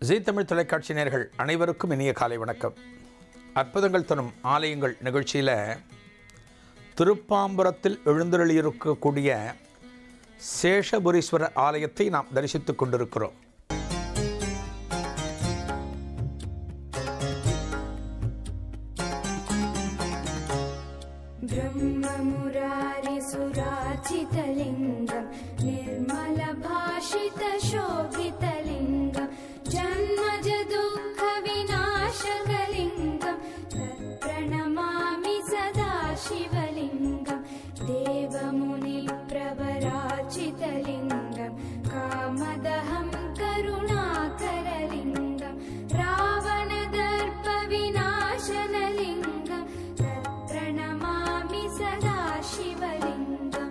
ஜீ தமிழ் தொலைக்காட்சி நேயர்கள் அனைவருக்கும் இனிய காலை வணக்கம் அற்புதங்கள் தரும் ஆலயங்கள் நிகழ்ச்சியில் திருப்பாம்புரத்தில் எழுந்தருளியிருக்கக்கூடிய சேஷபுரீஸ்வரர் ஆலயத்தை நாம் தரிசித்துக் கொண்டிருக்கிறோம் ब्रह्ममुरारिसुराचितलिङ्गं निर्मलभाषितशोभितलिङ्गं जन्मजदुःखविनाशकलिङ्गं तत्प्रणमामि सदा शिवलिङ्गं देवमुनिप्रवराचितलिङ्गं कामदहं करुणाकरलिङ्गं रावणदर्पविनाशनलिङ्गं तत्प्रणमामि सदा शिवलिङ्गम्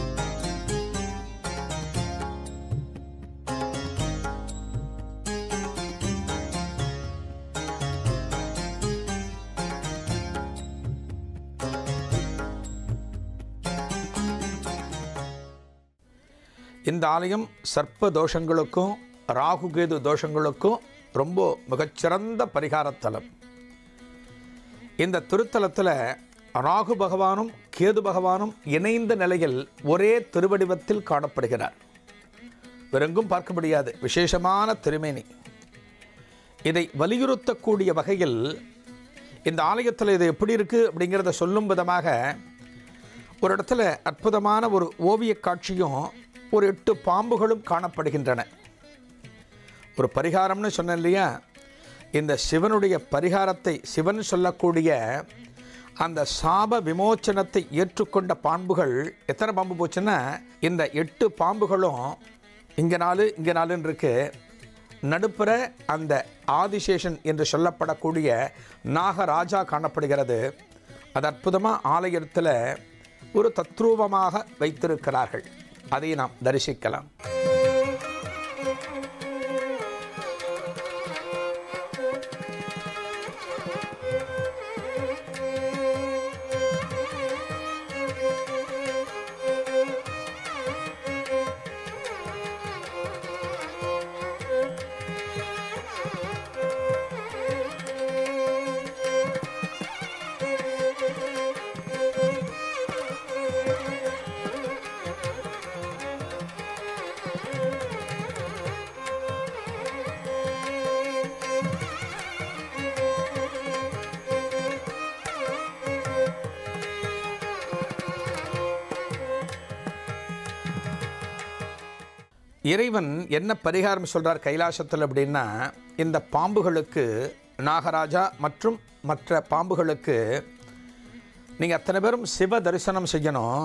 இந்த ஆலயம் சர்ப்ப தோஷங்களுக்கும் ராகுகேது தோஷங்களுக்கும் ரொம்ப மிகச்சிறந்த பரிகாரத்தலம் இந்த திருத்தலத்தில் ராகு பகவானும் கேது பகவானும் இணைந்த நிலையில் ஒரே திருவடிவத்தில் காணப்படுகிறார் வேறெங்கும் பார்க்க முடியாது விசேஷமான திருமேனி இதை வலியுறுத்தக்கூடிய வகையில் இந்த ஆலயத்தில் இது எப்படி இருக்குது அப்படிங்கிறத சொல்லும் விதமாக ஒரு இடத்துல அற்புதமான ஒரு ஓவியக் காட்சியும் ஒரு எட்டு பாம்புகளும் காணப்படுகின்றன ஒரு பரிகாரம்னு சொன்னேன் இல்லையா இந்த சிவனுடைய பரிகாரத்தை சிவன் சொல்லக்கூடிய அந்த சாப விமோச்சனத்தை ஏற்றுக்கொண்ட பாம்புகள் எத்தனை பாம்பு போச்சுன்னா இந்த எட்டு பாம்புகளும் இங்கே நாலு இங்கே நாலுன்னு இருக்கு நடுப்புற அந்த ஆதிசேஷன் என்று சொல்லப்படக்கூடிய நாகராஜா காணப்படுகிறது அது அற்புதமாக ஆலயத்தில் ஒரு தத்ரூபமாக வைத்திருக்கிறார்கள் அதை நாம் தரிசிக்கலாம் இறைவன் என்ன பரிகாரம் சொல்றார் கைலாசத்தில் அப்படின்னா இந்த பாம்புகளுக்கு நாகராஜா மற்றும் மற்ற பாம்புகளுக்கு நீங்கள் அத்தனை பேரும் சிவ தரிசனம் செய்யணும்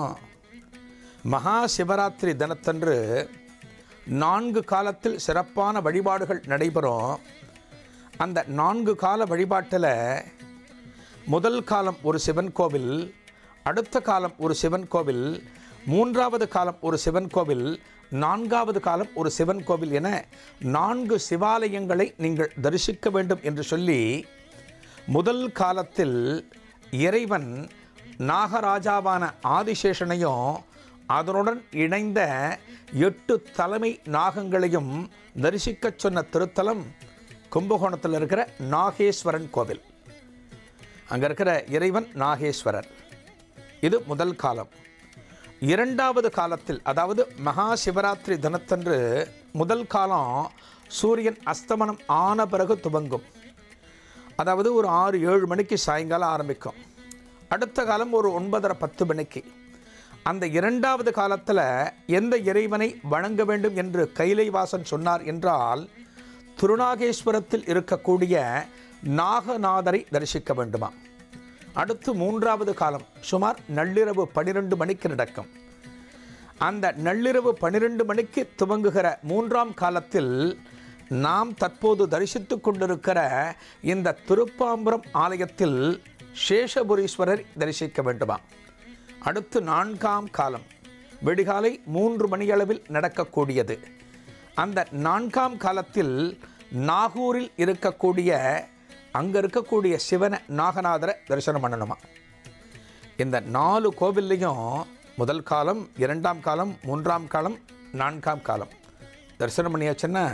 மகா சிவராத்திரி தினத்தன்று நான்கு காலத்தில் சிறப்பான வழிபாடுகள் நடைபெறும் அந்த நான்கு கால வழிபாட்டில் முதல் காலம் ஒரு சிவன் கோவில் அடுத்த காலம் ஒரு சிவன் கோவில் மூன்றாவது காலம் ஒரு சிவன் கோவில் நான்காவது காலம் ஒரு சிவன் கோவில் என நான்கு சிவாலயங்களை நீங்கள் தரிசிக்க வேண்டும் என்று சொல்லி முதல் காலத்தில் இறைவன் நாகராஜாவான ஆதிசேஷனையும் அதனுடன் இணைந்த எட்டு தலைமை நாகங்களையும் தரிசிக்கச் சொன்ன திருத்தலம் கும்பகோணத்தில் இருக்கிற நாகேஸ்வரன் கோவில் அங்கே இருக்கிற இறைவன் நாகேஸ்வரர் இது முதல் காலம் இரண்டாவது காலத்தில் அதாவது மகா சிவராத்திரி தினத்தன்று முதல் காலம் சூரியன் அஸ்தமனம் ஆன பிறகு துவங்கும் அதாவது ஒரு ஆறு ஏழு மணிக்கு சாயங்காலம் ஆரம்பிக்கும் அடுத்த காலம் ஒரு ஒன்பதரை பத்து மணிக்கு அந்த இரண்டாவது காலத்தில் எந்த இறைவனை வணங்க வேண்டும் என்று கைலைவாசன் சொன்னார் என்றால் திருநாகேஸ்வரத்தில் இருக்கக்கூடிய நாகநாதரை தரிசிக்க வேண்டுமா அடுத்து மூன்றாவது காலம் சுமார் நள்ளிரவு பன்னிரெண்டு மணிக்கு நடக்கும் அந்த நள்ளிரவு பன்னிரெண்டு மணிக்கு துவங்குகிற மூன்றாம் காலத்தில் நாம் தற்போது தரிசித்துக் கொண்டிருக்கிற இந்த திருப்பாம்புரம் ஆலயத்தில் சேஷபுரீஸ்வரர் தரிசிக்க வேண்டுமா அடுத்து நான்காம் காலம் விடிகாலை மூன்று மணியளவில் நடக்கக்கூடியது அந்த நான்காம் காலத்தில் நாகூரில் இருக்கக்கூடிய அங்கே இருக்கக்கூடிய சிவனை நாகநாதரை தரிசனம் பண்ணணுமா இந்த நாலு கோவில்லையும் முதல் காலம் இரண்டாம் காலம் மூன்றாம் காலம் நான்காம் காலம் தரிசனம் பண்ணியாச்சுன்னா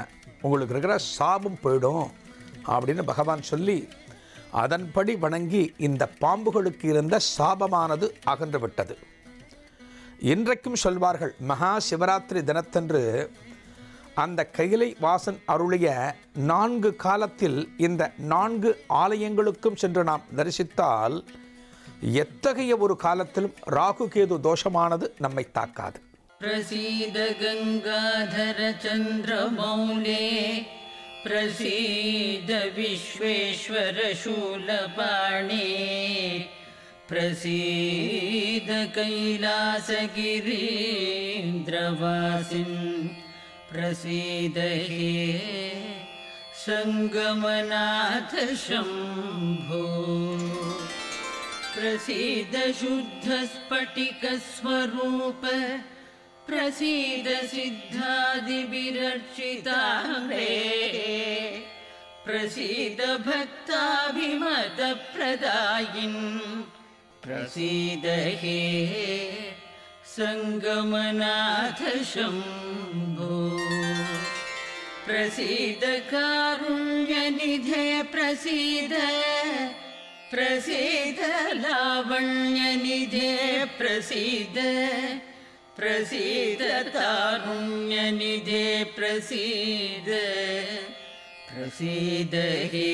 உங்களுக்கு இருக்கிற சாபம் போயிடும் அப்படின்னு பகவான் சொல்லி அதன்படி வணங்கி இந்த பாம்புகளுக்கு இருந்த சாபமானது அகன்று விட்டது இன்றைக்கும் சொல்வார்கள் மகா சிவராத்திரி தினத்தன்று அந்த கைலை வாசன் அருளிய நான்கு காலத்தில் இந்த நான்கு ஆலயங்களுக்கும் சென்று நாம் தரிசித்தால் எத்தகைய ஒரு காலத்திலும் ராகு கேது தோஷமானது நம்மை தாக்காது प्रसीद गङ्गाधर चन्द्रमौले प्रसीद विश्वेश्वर शूलपाणे प्रसीद कैलासगिरीन्द्रवासिन् प्रसीद हे सङ्गमनाथ शम्भो प्रसीद शुद्धस्फटिकस्वरूप प्रसीद सिद्धादिभिरर्चिताम्रे प्रसीद भक्ताभिमतप्रदायिन् प्रसीद हे सङ्गमनाथ शम्भो प्रसीद कारुण्यनिधे प्रसीद प्रसीद लावण्यनिधे प्रसीद प्रसीद तारुण्यनिधे प्रसीद प्रसीद हे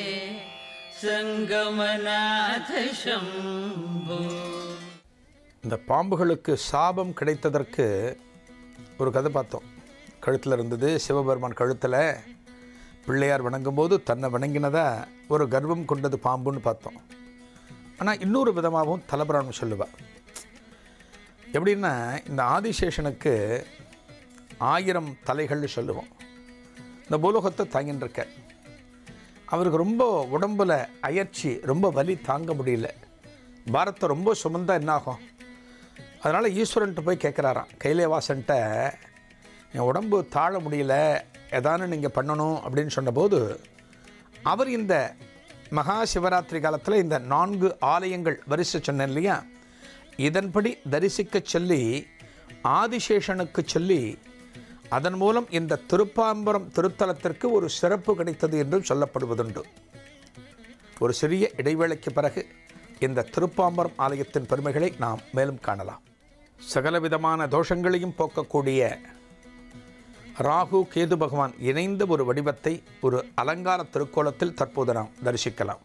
सङ्गमनाथ शम्भो இந்த பாம்புகளுக்கு சாபம் கிடைத்ததற்கு ஒரு கதை பார்த்தோம் கழுத்தில் இருந்தது சிவபெருமான் கழுத்தில் பிள்ளையார் வணங்கும்போது தன்னை வணங்கினதா ஒரு கர்வம் கொண்டது பாம்புன்னு பார்த்தோம் ஆனால் இன்னொரு விதமாகவும் தலபுராணம் சொல்லுவாள் எப்படின்னா இந்த ஆதிசேஷனுக்கு ஆயிரம் தலைகள்னு சொல்லுவோம் இந்த பூலோகத்தை தாங்கின்னு இருக்க அவருக்கு ரொம்ப உடம்புல அயற்சி ரொம்ப வலி தாங்க முடியல பாரத்தை ரொம்ப சுமந்தா என்னாகும் அதனால் ஈஸ்வரன்ட்ட போய் கேட்குறாராம் கைலேவாசன்ட்ட என் உடம்பு தாழ முடியல எதானு நீங்கள் பண்ணணும் அப்படின்னு சொன்னபோது அவர் இந்த மகா சிவராத்திரி காலத்தில் இந்த நான்கு ஆலயங்கள் வரிசை சொன்னேன் இல்லையா இதன்படி தரிசிக்க சொல்லி ஆதிசேஷனுக்கு சொல்லி அதன் மூலம் இந்த திருப்பாம்பரம் திருத்தலத்திற்கு ஒரு சிறப்பு கிடைத்தது என்றும் சொல்லப்படுவதுண்டு ஒரு சிறிய இடைவேளைக்கு பிறகு இந்த திருப்பாம்பரம் ஆலயத்தின் பெருமைகளை நாம் மேலும் காணலாம் சகலவிதமான தோஷங்களையும் போக்கக்கூடிய ராகு கேது பகவான் இணைந்த ஒரு வடிவத்தை ஒரு அலங்கார திருக்கோலத்தில் தற்போது நாம் தரிசிக்கலாம்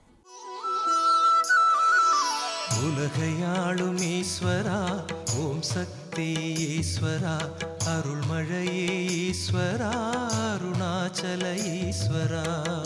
உலகையாளும் ஈஸ்வரா ஓம் சக்தி ஈஸ்வரா அருள்மழையே ஈஸ்வரா அருணாச்சல ஈஸ்வரா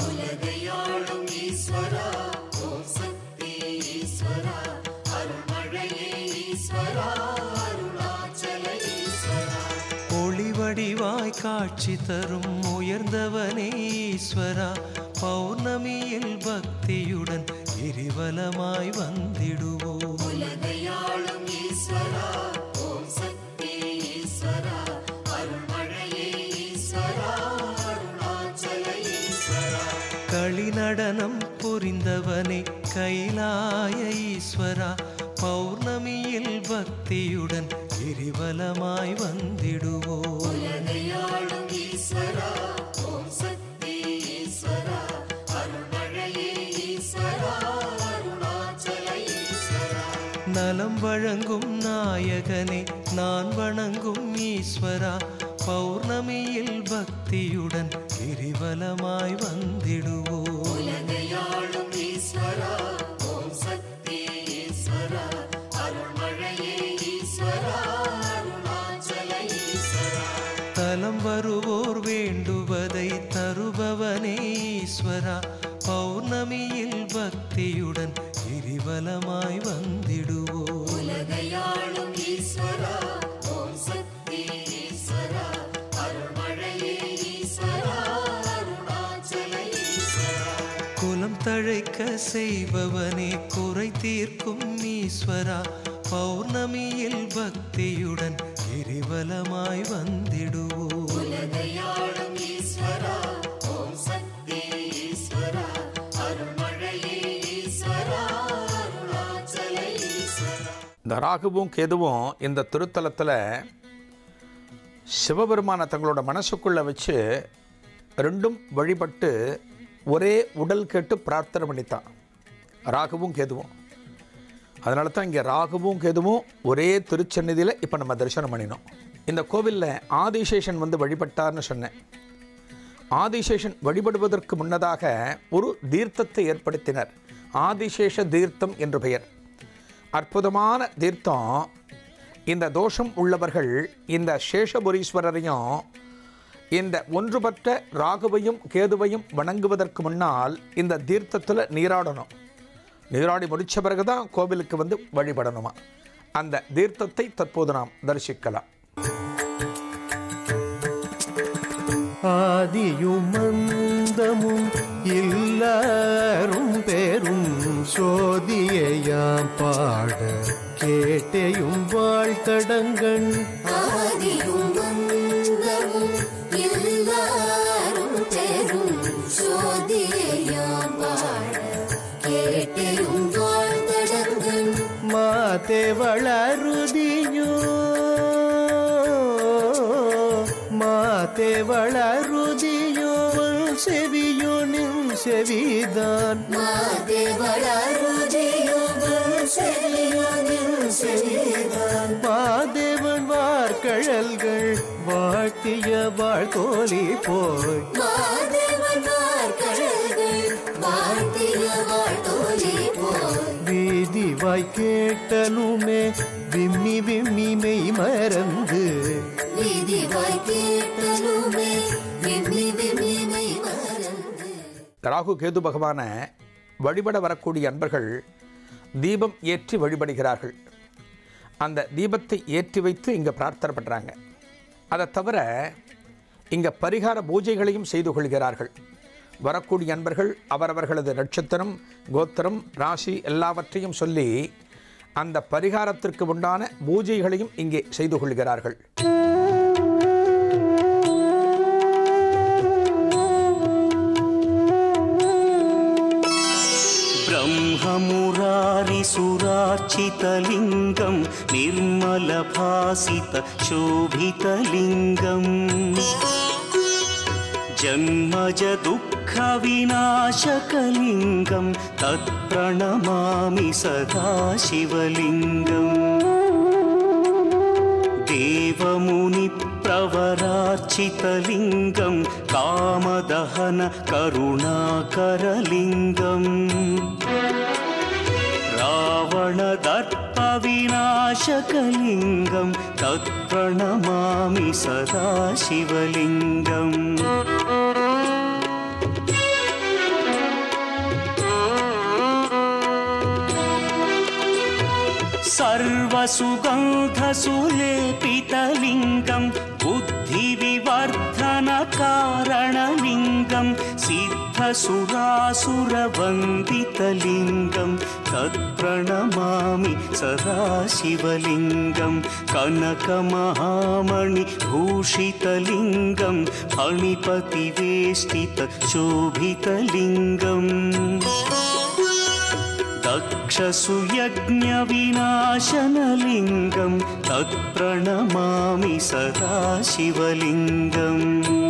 ஒளிவடிவாய் காட்சி தரும் உயர்ந்தவனே ஈஸ்வரா பௌர்ணமியில் பக்தியுடன் கிரிவலமாய் வந்திடுவோம் களி நடனம் புரிந்தவனே கைலாய ஈஸ்வரா பௌர்ணமியில் பக்தியுடன் கிரிவலமாய் வந்திடுவோம் நலம் வழங்கும் நாயகனே நான் வணங்கும் ஈஸ்வரா பௌர்ணமியில் பக்தியுடன் கிரிவலமாய் வந்திடுவோம் தலம் வருவோர் வேண்டுவதை தருபவனே ஈஸ்வரா பௌர்ணமியில் பக்தியுடன் கிரிவலமாய் வந்திடுவோம் குலம் தழைக்க செய்பவனே குறை தீர்க்கும் ஈஸ்வரா பௌர்ணமியில் பக்தியுடன் கிரிவலமாய் வந்திடுவோம் இந்த ராகுவும் கேதுவும் இந்த திருத்தலத்தில் சிவபெருமானை தங்களோட மனசுக்குள்ளே வச்சு ரெண்டும் வழிபட்டு ஒரே உடல் கேட்டு பிரார்த்தனை பண்ணித்தான் ராகுவும் கேதுவும் அதனால தான் இங்கே ராகுவும் கேதுவும் ஒரே திருச்சந்நிதியில் இப்போ நம்ம தரிசனம் பண்ணினோம் இந்த கோவிலில் ஆதிசேஷன் வந்து வழிபட்டார்னு சொன்னேன் ஆதிசேஷன் வழிபடுவதற்கு முன்னதாக ஒரு தீர்த்தத்தை ஏற்படுத்தினர் ஆதிசேஷ தீர்த்தம் என்று பெயர் அற்புதமான தீர்த்தம் இந்த தோஷம் உள்ளவர்கள் இந்த சேஷபுரீஸ்வரரையும் இந்த ஒன்றுபட்ட ராகுவையும் கேதுவையும் வணங்குவதற்கு முன்னால் இந்த தீர்த்தத்தில் நீராடணும் நீராடி முடித்த பிறகு தான் கோவிலுக்கு வந்து வழிபடணுமா அந்த தீர்த்தத்தை தற்போது நாம் தரிசிக்கலாம் ஆதியும் மந்தமும் எல்லாரும் பெரும் சோதியையாம் பாட கேட்டையும் வாழ்த்தடங்கண் ஆதியும் வந்தமும் எல்லாரும் பெரும் சோதியாம் பாட கேட்டையும் வாழ்த்தடங்கன் மாதே வளருதியோ மாதே வளருதியோ உன் செவியோ நின் செவிதான் மாதேவளருதியோகம் செவியோனில் செவிதான் மாதேவன் வார்கழல்கள் வாழ்த்திய வாழ்தோலி போய் மாதேவன் கடல்கள் வாழ்த்திய வாழ்த்தோலி போய் வீதி வாய் கேட்டலுமே விம்மி விம்மி மெய் மறந்து வீதி வாய் கேட்டலுமே விம்மி விம்மி மெய் மறந்து ராகு கேது பகவானை வழிபட வரக்கூடிய அன்பர்கள் தீபம் ஏற்றி வழிபடுகிறார்கள் அந்த தீபத்தை ஏற்றி வைத்து இங்கே பிரார்த்தனை பண்ணுறாங்க அதை தவிர இங்கே பரிகார பூஜைகளையும் செய்து கொள்கிறார்கள் வரக்கூடிய அன்பர்கள் அவரவர்களது நட்சத்திரம் கோத்திரம் ராசி எல்லாவற்றையும் சொல்லி அந்த பரிகாரத்திற்கு உண்டான பூஜைகளையும் இங்கே செய்து கொள்கிறார்கள் ब्रह्ममुरारिसुरार्चितलिङ्गं निर्मलभासितशोभितलिङ्गम् जन्मज दुःखविनाशकलिङ्गं तत्प्रणमामि सदा शिवलिङ्गम् देवमुनिप्रवरार्चितलिङ्गं कामदहन करुणाकरलिङ्गम् रावणदर्पविनाशकलिङ्गं तत्प्रणमामि सदा शिवलिङ्गम् सर्वसुगन्धसुलेपितलिङ्गं बुद्धिविवर्धनकारणलिङ्गं सिद्धसुरासुरवन्दितलिङ्गं तत्प्रणमामि सदा शिवलिङ्गं कनकमहामणिभूषितलिङ्गं फणिपतिवेष्टितशोभितलिङ्गम् दक्षसुयज्ञविनाशनलिङ्गं तत्प्रणमामि सदा शिवलिङ्गम्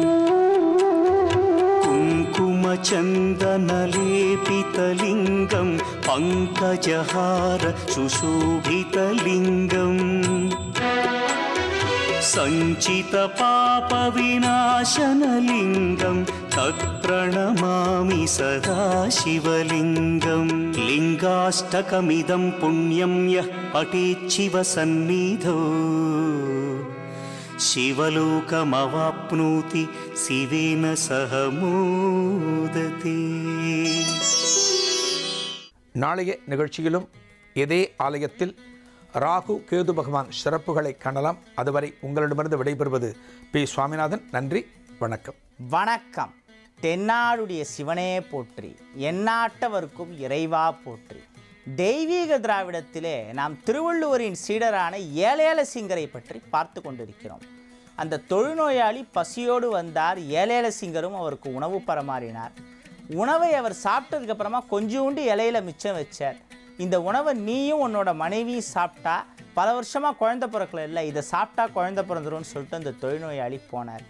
कुङ्कुमचन्दनलेपितलिङ्गं पङ्कजहार सुशोभितलिङ्गम् सञ्चितपापविनाशनलिङ्गं तत्प्रणमामि सदा शिवलिङ्गं लिङ्गाष्टकमिदं पुण्यं यः पठेच्छिवसन्निधौ शिवलोकमवाप्नोति शिवेन सह मोदते நாளைய நிகழ்ச்சியிலும் இதே ஆலயத்தில் ராகு கேது பகவான் சிறப்புகளை காணலாம் அதுவரை உங்களிடமிருந்து விடைபெறுவது பி சுவாமிநாதன் நன்றி வணக்கம் வணக்கம் தென்னாடுடைய சிவனே போற்றி எந்நாட்டவர்க்கும் இறைவா போற்றி தெய்வீக திராவிடத்திலே நாம் திருவள்ளுவரின் சீடரான ஏலேல சிங்கரை பற்றி பார்த்து கொண்டிருக்கிறோம் அந்த தொழுநோயாளி பசியோடு வந்தார் ஏலேல சிங்கரும் அவருக்கு உணவு பரமாறினார் உணவை அவர் சாப்பிட்டதுக்கு அப்புறமா கொஞ்சோண்டு இலையில மிச்சம் வச்சார் இந்த உணவை நீயும் உன்னோட மனைவியும் சாப்பிட்டா பல வருஷமாக குழந்தை பிறக்கல இல்லை இதை சாப்பிட்டா குழந்தை பிறந்துரும்னு சொல்லிட்டு அந்த தொழுநோயாளி போனார்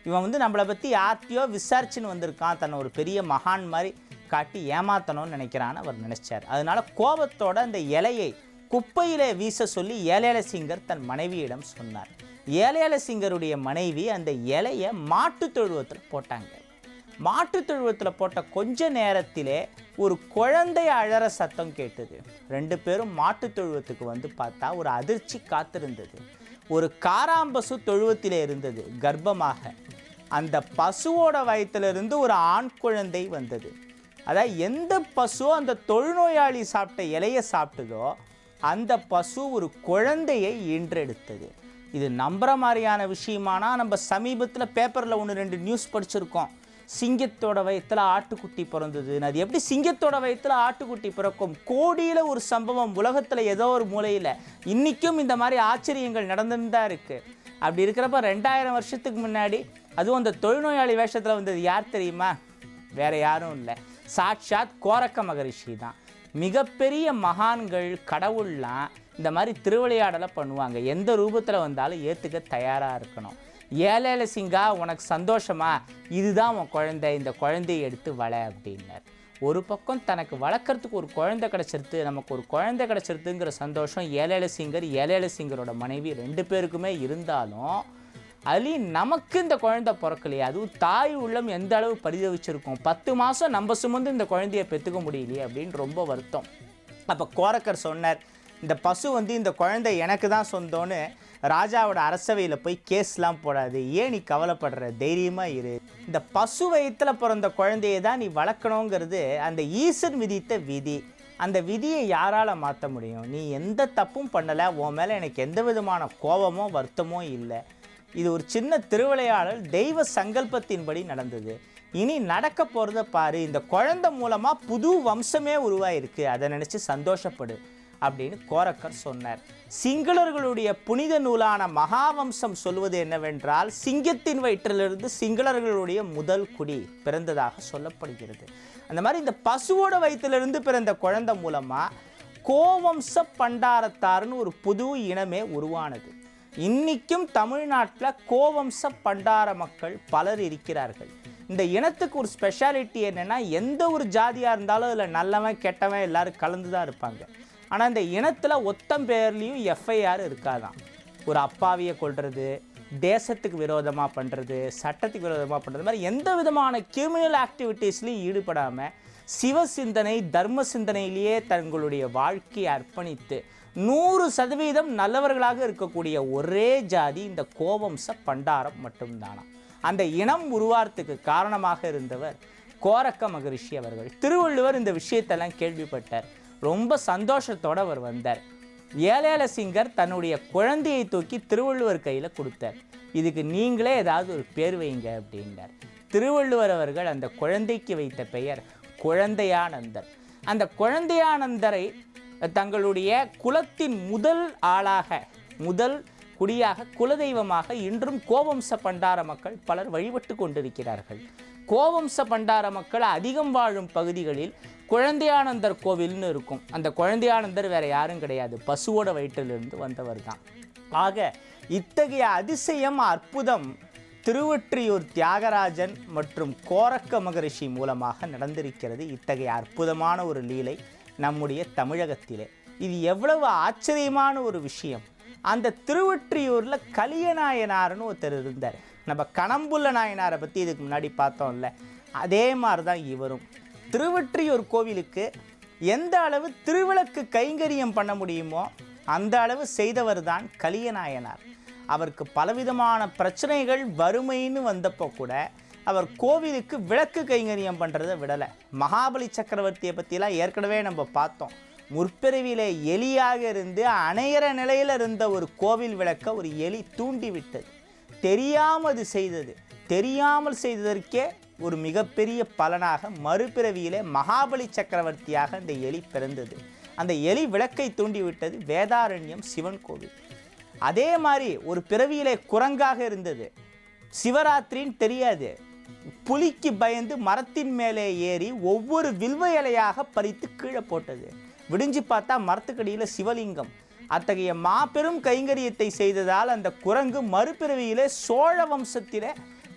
இவன் வந்து நம்மளை பற்றி யார்கிட்டயோ விசாரிச்சுன்னு வந்திருக்கான் தன்னை ஒரு பெரிய மகான் மாதிரி காட்டி ஏமாத்தணும்னு நினைக்கிறான்னு அவர் நினைச்சார் அதனால கோபத்தோட அந்த இலையை குப்பையிலே வீச சொல்லி ஏலேல சிங்கர் தன் மனைவியிடம் சொன்னார் ஏலேல சிங்கருடைய மனைவி அந்த இலையை மாட்டுத் தொழுவத்தில் போட்டாங்க மாட்டுத் தொழுவத்தில் போட்ட கொஞ்ச நேரத்திலே ஒரு குழந்தை அழற சத்தம் கேட்டது ரெண்டு பேரும் மாட்டுத் தொழுவத்துக்கு வந்து பார்த்தா ஒரு அதிர்ச்சி காத்திருந்தது ஒரு காராம்பசு தொழுவத்திலே இருந்தது கர்ப்பமாக அந்த பசுவோட வயிற்றிலிருந்து ஒரு ஆண் குழந்தை வந்தது அதாவது எந்த பசு அந்த தொழுநோயாளி சாப்பிட்ட இலையை சாப்பிட்டதோ அந்த பசு ஒரு குழந்தையை ஈன்றெடுத்தது இது நம்புற மாதிரியான விஷயமானா நம்ம சமீபத்தில் பேப்பரில் ஒன்று ரெண்டு நியூஸ் படிச்சிருக்கோம் சிங்கத்தோட வயித்துல ஆட்டுக்குட்டி பிறந்தது அது எப்படி சிங்கத்தோட வயித்துல ஆட்டுக்குட்டி பிறக்கும் கோடியில் ஒரு சம்பவம் உலகத்தில் ஏதோ ஒரு மூலையில் இன்றைக்கும் இந்த மாதிரி ஆச்சரியங்கள் நடந்துன்னு தான் இருக்குது அப்படி இருக்கிறப்ப ரெண்டாயிரம் வருஷத்துக்கு முன்னாடி அதுவும் அந்த தொழுநோயாளி வேஷத்தில் வந்தது யார் தெரியுமா வேற யாரும் இல்லை சாட்சாத் கோரக்க மகரிஷி தான் மிகப்பெரிய மகான்கள் கடவுள்லாம் இந்த மாதிரி திருவிளையாடலை பண்ணுவாங்க எந்த ரூபத்தில் வந்தாலும் ஏற்றுக்க தயாராக இருக்கணும் ஏலேல சிங்கா உனக்கு சந்தோஷமா இதுதான் உன் குழந்தை இந்த குழந்தையை எடுத்து வள அப்படின்னார் ஒரு பக்கம் தனக்கு வளர்க்குறதுக்கு ஒரு குழந்தை கிடச்சிருது நமக்கு ஒரு குழந்தை கிடச்சிருதுங்கிற சந்தோஷம் ஏலேல சிங்கர் ஏலேல சிங்கரோட மனைவி ரெண்டு பேருக்குமே இருந்தாலும் அலி நமக்கு இந்த குழந்தை பிறக்கலையே அதுவும் தாய் உள்ளம் எந்த அளவு பரிதவிச்சிருக்கும் பத்து மாதம் நம்ம சுமந்து இந்த குழந்தைய பெற்றுக்க முடியலையே அப்படின்னு ரொம்ப வருத்தம் அப்போ கோரக்கர் சொன்னார் இந்த பசு வந்து இந்த குழந்தை எனக்கு தான் சொந்தம்னு ராஜாவோட அரசவையில் போய் கேஸ்லாம் போடாது ஏன் நீ கவலைப்படுற தைரியமாக இரு இந்த பசு வயித்துல பிறந்த குழந்தையை தான் நீ வளர்க்கணுங்கிறது அந்த ஈசன் விதித்த விதி அந்த விதியை யாரால் மாற்ற முடியும் நீ எந்த தப்பும் பண்ணலை உன் மேலே எனக்கு எந்த விதமான கோபமோ வருத்தமோ இல்லை இது ஒரு சின்ன திருவிளையாடல் தெய்வ சங்கல்பத்தின்படி நடந்தது இனி நடக்க போகிறத பாரு இந்த குழந்தை மூலமாக புது வம்சமே உருவாயிருக்கு அதை நினச்சி சந்தோஷப்படு அப்படின்னு கோரக்கர் சொன்னார் சிங்களர்களுடைய புனித நூலான மகாவம்சம் சொல்வது என்னவென்றால் சிங்கத்தின் வயிற்றிலிருந்து சிங்களர்களுடைய முதல் குடி பிறந்ததாக சொல்லப்படுகிறது அந்த மாதிரி இந்த பசுவோட வயிற்றிலிருந்து பிறந்த குழந்தை மூலமாக கோவம்ச பண்டாரத்தார்னு ஒரு புது இனமே உருவானது இன்னைக்கும் தமிழ்நாட்டில் கோவம்ச பண்டார மக்கள் பலர் இருக்கிறார்கள் இந்த இனத்துக்கு ஒரு ஸ்பெஷாலிட்டி என்னென்னா எந்த ஒரு ஜாதியாக இருந்தாலும் அதில் நல்லவன் கெட்டவன் எல்லாரும் கலந்து தான் இருப்பாங்க ஆனால் இந்த இனத்தில் ஒத்தம் பேர்லேயும் எஃப்ஐஆர் இருக்காதான் ஒரு அப்பாவியை கொல்றது தேசத்துக்கு விரோதமாக பண்ணுறது சட்டத்துக்கு விரோதமாக பண்ணுறது மாதிரி எந்த விதமான கிரிமினல் ஆக்டிவிட்டீஸ்லையும் ஈடுபடாமல் சிவ சிந்தனை தர்ம சிந்தனையிலேயே தங்களுடைய வாழ்க்கையை அர்ப்பணித்து நூறு சதவீதம் நல்லவர்களாக இருக்கக்கூடிய ஒரே ஜாதி இந்த கோவம்ச பண்டாரம் மட்டும்தானாம் அந்த இனம் உருவாரத்துக்கு காரணமாக இருந்தவர் கோரக்க மகரிஷி அவர்கள் திருவள்ளுவர் இந்த விஷயத்தெல்லாம் கேள்விப்பட்டார் ரொம்ப சந்தோஷத்தோட அவர் வந்தார் ஏலேல சிங்கர் தன்னுடைய குழந்தையை தூக்கி திருவள்ளுவர் கையில் கொடுத்தார் இதுக்கு நீங்களே ஏதாவது ஒரு பேர் வைங்க அப்படின்னார் திருவள்ளுவர் அவர்கள் அந்த குழந்தைக்கு வைத்த பெயர் குழந்தையானந்தர் அந்த குழந்தையானந்தரை தங்களுடைய குலத்தின் முதல் ஆளாக முதல் குடியாக குலதெய்வமாக இன்றும் கோவம்ச பண்டார மக்கள் பலர் வழிபட்டு கொண்டிருக்கிறார்கள் கோவம்ச பண்டார மக்கள் அதிகம் வாழும் பகுதிகளில் குழந்தையானந்தர் கோவில்னு இருக்கும் அந்த குழந்தையானந்தர் வேற யாரும் கிடையாது பசுவோட வயிற்றிலிருந்து வந்தவர் தான் ஆக இத்தகைய அதிசயம் அற்புதம் திருவொற்றியூர் தியாகராஜன் மற்றும் கோரக்க மகரிஷி மூலமாக நடந்திருக்கிறது இத்தகைய அற்புதமான ஒரு லீலை நம்முடைய தமிழகத்திலே இது எவ்வளவு ஆச்சரியமான ஒரு விஷயம் அந்த திருவொற்றியூரில் கலியநாயனார்னு ஒருத்தர் இருந்தார் நம்ம கணம்புள்ள நாயனாரை பற்றி இதுக்கு முன்னாடி பார்த்தோம்ல அதே மாதிரி தான் இவரும் திருவொற்றியூர் கோவிலுக்கு எந்த அளவு திருவிளக்கு கைங்கரியம் பண்ண முடியுமோ அந்த அளவு செய்தவர் தான் கலியநாயனார் அவருக்கு பலவிதமான பிரச்சனைகள் வறுமைன்னு வந்தப்போ கூட அவர் கோவிலுக்கு விளக்கு கைங்கரியம் பண்ணுறதை விடலை மகாபலி சக்கரவர்த்தியை பற்றிலாம் ஏற்கனவே நம்ம பார்த்தோம் முற்பிறவியிலே எலியாக இருந்து அணையிற நிலையில் இருந்த ஒரு கோவில் விளக்க ஒரு எலி தூண்டி விட்டது தெரியாமல் அது செய்தது தெரியாமல் செய்ததற்கே ஒரு மிகப்பெரிய பலனாக மறுபிறவியிலே மகாபலி சக்கரவர்த்தியாக அந்த எலி பிறந்தது அந்த எலி விளக்கை தூண்டிவிட்டது வேதாரண்யம் சிவன் கோவில் அதே மாதிரி ஒரு பிறவியிலே குரங்காக இருந்தது சிவராத்திரின்னு தெரியாது புலிக்கு பயந்து மரத்தின் மேலே ஏறி ஒவ்வொரு வில்வ இலையாக பறித்து கீழே போட்டது விடிஞ்சு பார்த்தா மரத்துக்கடியில் சிவலிங்கம் அத்தகைய மாபெரும் கைங்கரியத்தை செய்ததால் அந்த குரங்கு மறுபிறவியிலே சோழ வம்சத்திலே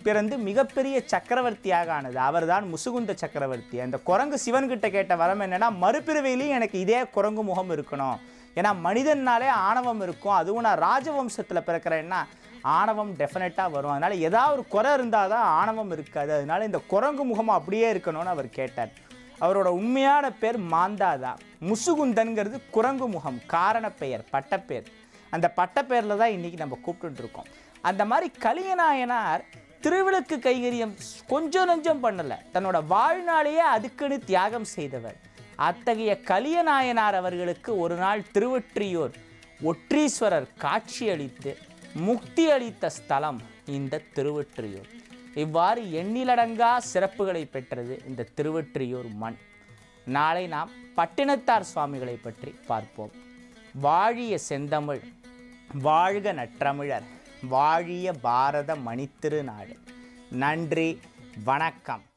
பிறந்து மிகப்பெரிய சக்கரவர்த்தியாக ஆனது அவர்தான் முசுகுந்த சக்கரவர்த்தி அந்த குரங்கு சிவன்கிட்ட கேட்ட வரம் என்னன்னா மறுபிறவிலையும் எனக்கு இதே குரங்கு முகம் இருக்கணும் ஏன்னா மனிதன்னாலே ஆணவம் இருக்கும் அதுவும் நான் ராஜவம்சத்தில் பிறக்கிறேன்னா ஆணவம் டெஃபினட்டாக வரும் அதனால் ஏதாவது ஒரு குறை இருந்தால் தான் ஆணவம் இருக்காது அதனால இந்த குரங்கு முகம் அப்படியே இருக்கணும்னு அவர் கேட்டார் அவரோட உண்மையான பேர் மாந்தாதா முசுகுந்தன்கிறது குரங்கு முகம் காரண பெயர் பட்டப்பேர் அந்த பட்டப்பேரில் தான் இன்றைக்கி நம்ம கூப்பிட்டுட்டு இருக்கோம் அந்த மாதிரி கலியநாயனார் திருவிளக்கு கைங்கரியம் கொஞ்சம் நஞ்சம் பண்ணலை தன்னோட வாழ்நாளையே அதுக்குன்னு தியாகம் செய்தவர் அத்தகைய கலியநாயனார் அவர்களுக்கு ஒரு நாள் திருவொற்றியூர் ஒற்றீஸ்வரர் காட்சியளித்து முக்தி அளித்த ஸ்தலம் இந்த திருவொற்றியூர் இவ்வாறு எண்ணிலடங்கா சிறப்புகளை பெற்றது இந்த திருவொற்றியூர் மண் நாளை நாம் பட்டினத்தார் சுவாமிகளை பற்றி பார்ப்போம் வாழிய செந்தமிழ் வாழ்க நற்றமிழர் வாழிய பாரத மணித்திருநாடு நன்றி வணக்கம்